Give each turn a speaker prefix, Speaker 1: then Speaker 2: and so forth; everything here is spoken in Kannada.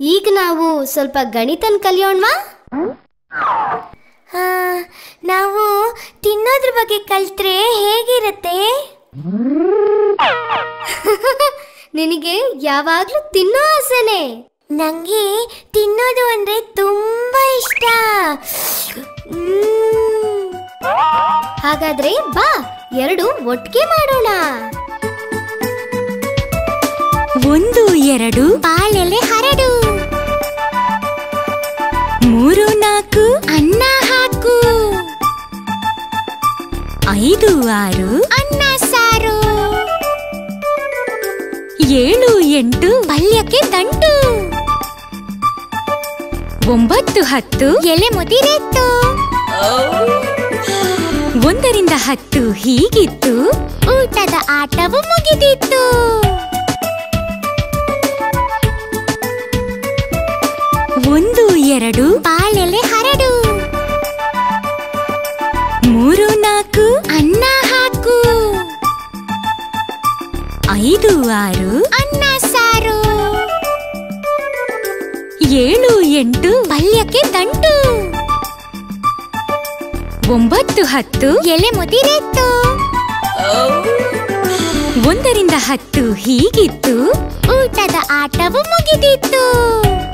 Speaker 1: ಈಗ ನಾವು ಸ್ವಲ್ಪ ಗಣಿತನ್ ಕಲಿಯೋಣವಾ
Speaker 2: ಹಾ ನಾವು ತಿನ್ನೋದ್ರ ಬಗ್ಗೆ ಕಲ್ತ್ರೆ ಹೇಗಿರುತ್ತೆ
Speaker 1: ನಿನಗೆ ಯಾವಾಗ್ಲೂ ತಿನ್ನೋ ಆಸೆನೆ
Speaker 2: ನಂಗೆ ತಿನ್ನೋದು ಅಂದ್ರೆ ತುಂಬಾ ಇಷ್ಟ ಮ್ಮ್.
Speaker 1: ಹಾಗಾದ್ರೆ ಬಾ ಎರಡು ಒಟ್ಟಿಗೆ ಮಾಡೋಣ
Speaker 3: ಒಂದು ಎರಡು
Speaker 2: ಬಾಳೆಲೆ ಹರಡು
Speaker 3: ಮೂರು ನಾಲ್ಕು
Speaker 2: ಅನ್ನ ಹಾಕು
Speaker 3: ಐದು ಆರು
Speaker 2: ಅನ್ನ ಸಾರು
Speaker 3: ಏಳು ಎಂಟು
Speaker 2: ಪಲ್ಯಕ್ಕೆ ದಂಟು
Speaker 3: ಒಂಬತ್ತು ಹತ್ತು
Speaker 2: ಎಲೆ ಮುದಿರೆತ್ತು
Speaker 3: ಒಂದರಿಂದ ಹತ್ತು ಹೀಗಿತ್ತು
Speaker 2: ಊಟದ ಆಟವು ಮುಗಿದಿತ್ತು
Speaker 3: ಒಂದು ಎರಡು
Speaker 2: ಬಾಳೆಲೆ ಹರಡು
Speaker 3: ಮೂರು ನಾಲ್ಕು
Speaker 2: ಅನ್ನ ಹಾಕು
Speaker 3: ಐದು ಆರು
Speaker 2: ಅನ್ನ ಸಾರು
Speaker 3: ಏಳು ಎಂಟು
Speaker 2: ಪಲ್ಯಕ್ಕೆ ದಂಟು
Speaker 3: ಒಂಬತ್ತು ಹತ್ತು
Speaker 2: ಎಲೆ ಮುದಿರೆತ್ತು
Speaker 3: ಒಂದರಿಂದ ಹತ್ತು ಹೀಗಿತ್ತು
Speaker 2: ಊಟದ ಆಟವು ಮುಗಿದಿತ್ತು